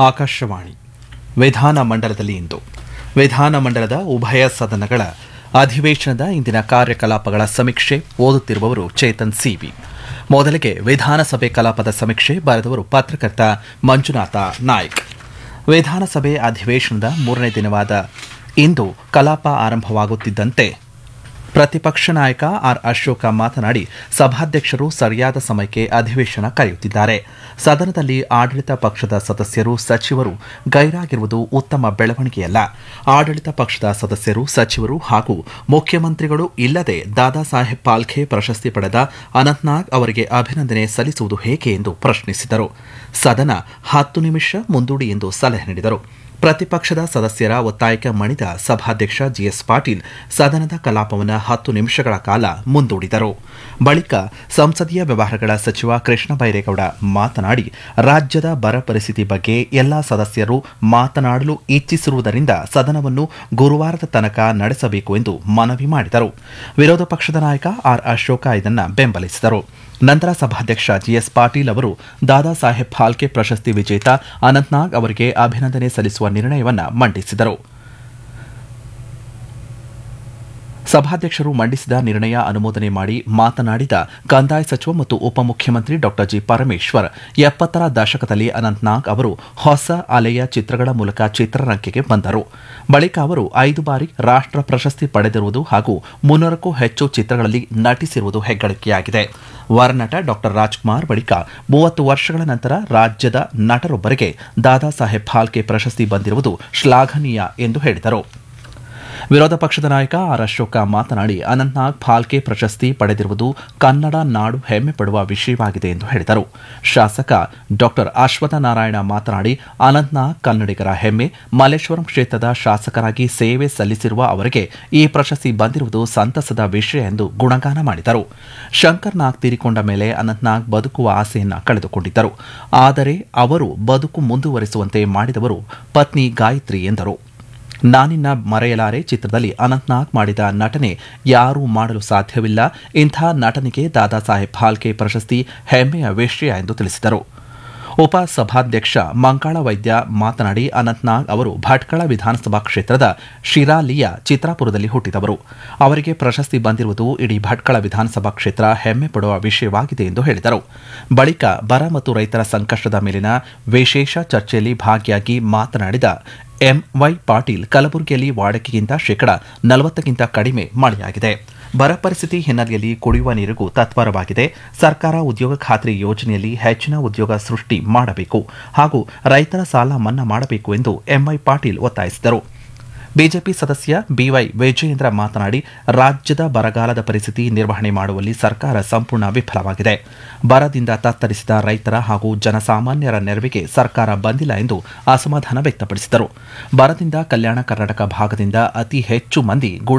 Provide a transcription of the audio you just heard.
ಆಕಾಶವಾಣಿ ವಿಧಾನ ಮಂಡಲದಲ್ಲಿ ಇಂದು ವಿಧಾನ ಮಂಡಲದ ಉಭಯ ಸದನಗಳ ಅಧಿವೇಶನದ ಇಂದಿನ ಕಾರ್ಯಕಲಾಪಗಳ ಸಮೀಕ್ಷೆ ಓದುತ್ತಿರುವವರು ಚೇತನ್ ಸಿಬಿ ಮೊದಲಿಗೆ ವಿಧಾನಸಭೆ ಕಲಾಪದ ಸಮೀಕ್ಷೆ ಬರೆದವರು ಪತ್ರಕರ್ತ ಮಂಜುನಾಥ ನಾಯ್ಕ್ ವಿಧಾನಸಭೆ ಅಧಿವೇಶನದ ಮೂರನೇ ದಿನವಾದ ಇಂದು ಕಲಾಪ ಆರಂಭವಾಗುತ್ತಿದ್ದಂತೆ ಪ್ರತಿಪಕ್ಷ ನಾಯಕ ಆರ್ ಅಶೋಕ ಮಾತನಾಡಿ ಸಭಾಧ್ಯಕ್ಷರು ಸರಿಯಾದ ಸಮಯಕ್ಕೆ ಅಧಿವೇಶನ ಕರೆಯುತ್ತಿದ್ದಾರೆ ಸದನದಲ್ಲಿ ಆಡಳಿತ ಪಕ್ಷದ ಸದಸ್ಯರು ಸಚಿವರು ಗೈರಾಗಿರುವುದು ಉತ್ತಮ ಬೆಳವಣಿಗೆಯಲ್ಲ ಆಡಳಿತ ಪಕ್ಷದ ಸದಸ್ಯರು ಸಚಿವರು ಹಾಗೂ ಮುಖ್ಯಮಂತ್ರಿಗಳು ಇಲ್ಲದೆ ದಾದಾ ಸಾಹೇಬ್ ಪಾಲ್ಖೆ ಪ್ರಶಸ್ತಿ ಪಡೆದ ಅನಂತ್ನಾಗ್ ಅವರಿಗೆ ಅಭಿನಂದನೆ ಸಲ್ಲಿಸುವುದು ಹೇಗೆ ಎಂದು ಪ್ರಶ್ನಿಸಿದರು ಸದನ ಹತ್ತು ನಿಮಿಷ ಮುಂದೂಡಿ ಎಂದು ಸಲಹೆ ನೀಡಿದರು ಪ್ರತಿಪಕ್ಷದ ಸದಸ್ಯರ ಒತ್ತಾಯಕ್ಕೆ ಮಣಿದ ಸಭಾಧ್ಯಕ್ಷ ಜಿಎಸ್ ಪಾಟೀಲ್ ಸದನದ ಕಲಾಪವನ್ನು ಹತ್ತು ನಿಮಿಷಗಳ ಕಾಲ ಮುಂದೂಡಿದರು ಬಳಿಕ ಸಂಸದೀಯ ವ್ಯವಹಾರಗಳ ಸಚಿವ ಕೃಷ್ಣ ಬೈರೇಗೌಡ ಮಾತನಾಡಿ ರಾಜ್ಯದ ಬರ ಪರಿಸ್ಥಿತಿ ಬಗ್ಗೆ ಎಲ್ಲಾ ಸದಸ್ಯರು ಮಾತನಾಡಲು ಇಚ್ಛಿಸಿರುವುದರಿಂದ ಸದನವನ್ನು ಗುರುವಾರದ ತನಕ ನಡೆಸಬೇಕು ಎಂದು ಮನವಿ ಮಾಡಿದರು ವಿರೋಧ ಪಕ್ಷದ ನಾಯಕ ಆರ್ ಅಶೋಕ ಇದನ್ನು ಬೆಂಬಲಿಸಿದರು ನಂತರ ಸಭಾಧ್ಯಕ್ಷ ಜಿಎಸ್ ಪಾಟೀಲ್ ಅವರು ದಾದಾ ಸಾಹೇಬ್ ಫಾಲ್ಕೆ ಪ್ರಶಸ್ತಿ ವಿಜೇತ ಅನಂತ್ನಾಗ್ ಅವರಿಗೆ ಅಭಿನಂದನೆ ಸಲ್ಲಿಸುವ ನಿರ್ಣಯವನ್ನು ಮಂಡಿಸಿದರು ಸಭಾಧ್ಯಕ್ಷರು ಮಂಡಿಸಿದ ನಿರ್ಣಯ ಅನುಮೋದನೆ ಮಾಡಿ ಮಾತನಾಡಿದ ಕಂದಾಯ ಸಚಿವ ಮತ್ತು ಉಪಮುಖ್ಯಮಂತ್ರಿ ಡಾ ಜಿ ಪರಮೇಶ್ವರ್ ಎಪ್ಪತ್ತರ ದಶಕದಲ್ಲಿ ಅನಂತ್ನಾಗ್ ಅವರು ಹೊಸ ಅಲೆಯ ಚಿತ್ರಗಳ ಮೂಲಕ ಚಿತ್ರರಂಗಕ್ಕೆ ಬಂದರು ಬಳಿಕ ಅವರು ಐದು ಬಾರಿ ರಾಷ್ಟ್ರ ಪ್ರಶಸ್ತಿ ಪಡೆದಿರುವುದು ಹಾಗೂ ಮುನ್ನೂರಕ್ಕೂ ಹೆಚ್ಚು ಚಿತ್ರಗಳಲ್ಲಿ ನಟಿಸಿರುವುದು ಹೆಗ್ಗಳಿಕೆಯಾಗಿದೆ ವರನಟ ಡಾ ರಾಜ್ಕುಮಾರ್ ಬಳಿಕ ಮೂವತ್ತು ವರ್ಷಗಳ ನಂತರ ರಾಜ್ಯದ ನಟರೊಬ್ಬರಿಗೆ ದಾದಾ ಸಾಹೇಬ್ ಫಾಲ್ಕೆ ಪ್ರಶಸ್ತಿ ಬಂದಿರುವುದು ಶ್ಲಾಘನೀಯ ಎಂದು ಹೇಳಿದರು ವಿರೋಧ ಪಕ್ಷದ ನಾಯಕ ಆರ್ ಅಶೋಕ ಮಾತನಾಡಿ ಅನಂತ್ನಾಗ್ ಫಾಲ್ಕೆ ಪ್ರಶಸ್ತಿ ಪಡೆದಿರುವುದು ಕನ್ನಡ ನಾಡು ಹೆಮ್ಮೆ ಪಡುವ ವಿಷಯವಾಗಿದೆ ಎಂದು ಹೇಳಿದರು ಶಾಸಕ ಡಾ ಅಶ್ವಥ ನಾರಾಯಣ ಮಾತನಾಡಿ ಅನಂತ್ನಾಗ್ ಕನ್ನಡಿಗರ ಹೆಮ್ಮೆ ಮಲ್ಲೇಶ್ವರಂ ಕ್ಷೇತ್ರದ ಶಾಸಕರಾಗಿ ಸೇವೆ ಸಲ್ಲಿಸಿರುವ ಅವರಿಗೆ ಈ ಪ್ರಶಸ್ತಿ ಬಂದಿರುವುದು ಸಂತಸದ ವಿಷಯ ಎಂದು ಗುಣಗಾನ ಮಾಡಿದರು ಶಂಕರ್ ನಾಗ್ ತೀರಿಕೊಂಡ ಮೇಲೆ ಅನಂತ್ನಾಗ್ ಬದುಕುವ ಆಸೆಯನ್ನ ಕಳೆದುಕೊಂಡಿದ್ದರು ಆದರೆ ಅವರು ಬದುಕು ಮುಂದುವರಿಸುವಂತೆ ಮಾಡಿದವರು ಪತ್ನಿ ಗಾಯತ್ರಿ ಎಂದರು ನಾನಿನ್ನ ಮರೆಯಲಾರೆ ಚಿತ್ರದಲ್ಲಿ ಅನಂತ್ನಾಗ್ ಮಾಡಿದ ನಟನೆ ಯಾರೂ ಮಾಡಲು ಸಾಧ್ಯವಿಲ್ಲ ಇಂಥ ನಟನೆಗೆ ದಾದಾ ಸಾಹೇಬ್ ಫಾಲ್ಕೆ ಪ್ರಶಸ್ತಿ ಹೆಮ್ಮೆಯ ವಿಷಯ ಎಂದು ತಿಳಿಸಿದರು ಉಪ ಸಭಾಧ್ಯಕ್ಷ ಮಂಕಾಳ ವೈದ್ಯ ಮಾತನಾಡಿ ಅನಂತ್ನಾಗ್ ಅವರು ಭಟ್ಕಳ ವಿಧಾನಸಭಾ ಕ್ಷೇತ್ರದ ಶಿರಾಲಿಯ ಚಿತ್ರಾಪುರದಲ್ಲಿ ಹುಟ್ಟಿದವರು ಅವರಿಗೆ ಪ್ರಶಸ್ತಿ ಬಂದಿರುವುದು ಇಡೀ ಭಟ್ಕಳ ವಿಧಾನಸಭಾ ಕ್ಷೇತ್ರ ಹೆಮ್ಮೆ ಪಡುವ ವಿಷಯವಾಗಿದೆ ಎಂದು ಹೇಳಿದರು ಬಳಿಕ ಬರ ಮತ್ತು ರೈತರ ಸಂಕಷ್ಟದ ಮೇಲಿನ ವಿಶೇಷ ಚರ್ಚೆಯಲ್ಲಿ ಭಾಗಿಯಾಗಿ ಮಾತನಾಡಿದ ಎಂವೈ ಪಾಟೀಲ್ ಕಲಬುರಗಿಯಲ್ಲಿ ವಾಡಿಕೆಗಿಂತ ಶೇಕಡ ನಲವತ್ತಕ್ಕಿಂತ ಕಡಿಮೆ ಮಳೆಯಾಗಿದೆ ಬರ ಪರಿಸ್ಥಿತಿ ಹಿನ್ನೆಲೆಯಲ್ಲಿ ಕುಡಿಯುವ ನೀರಿಗೂ ತತ್ಪರವಾಗಿದೆ ಸರ್ಕಾರ ಉದ್ಯೋಗ ಖಾತ್ರಿ ಯೋಜನೆಯಲ್ಲಿ ಹೆಚ್ಚಿನ ಉದ್ಯೋಗ ಸೃಷ್ಟಿ ಮಾಡಬೇಕು ಹಾಗೂ ರೈತರ ಸಾಲ ಮನ್ನಾ ಮಾಡಬೇಕು ಎಂದು ಎಂವೈ ಪಾಟೀಲ್ ಒತ್ತಾಯಿಸಿದರು ಬಿಜೆಪಿ ಸದಸ್ಯ ಬಿವೈ ವಿಜಯೇಂದ್ರ ಮಾತನಾಡಿ ರಾಜ್ಯದ ಬರಗಾಲದ ಪರಿಸ್ಥಿತಿ ನಿರ್ವಹಣೆ ಮಾಡುವಲ್ಲಿ ಸರ್ಕಾರ ಸಂಪೂರ್ಣ ವಿಫಲವಾಗಿದೆ ಬರದಿಂದ ತತ್ತರಿಸಿದ ರೈತರ ಹಾಗೂ ಜನಸಾಮಾನ್ಯರ ನೆರವಿಗೆ ಸರ್ಕಾರ ಬಂದಿಲ್ಲ ಎಂದು ಅಸಮಾಧಾನ ವ್ಯಕ್ತಪಡಿಸಿದರು ಬರದಿಂದ ಕಲ್ಯಾಣ ಕರ್ನಾಟಕ ಭಾಗದಿಂದ ಅತಿ ಹೆಚ್ಚು ಮಂದಿ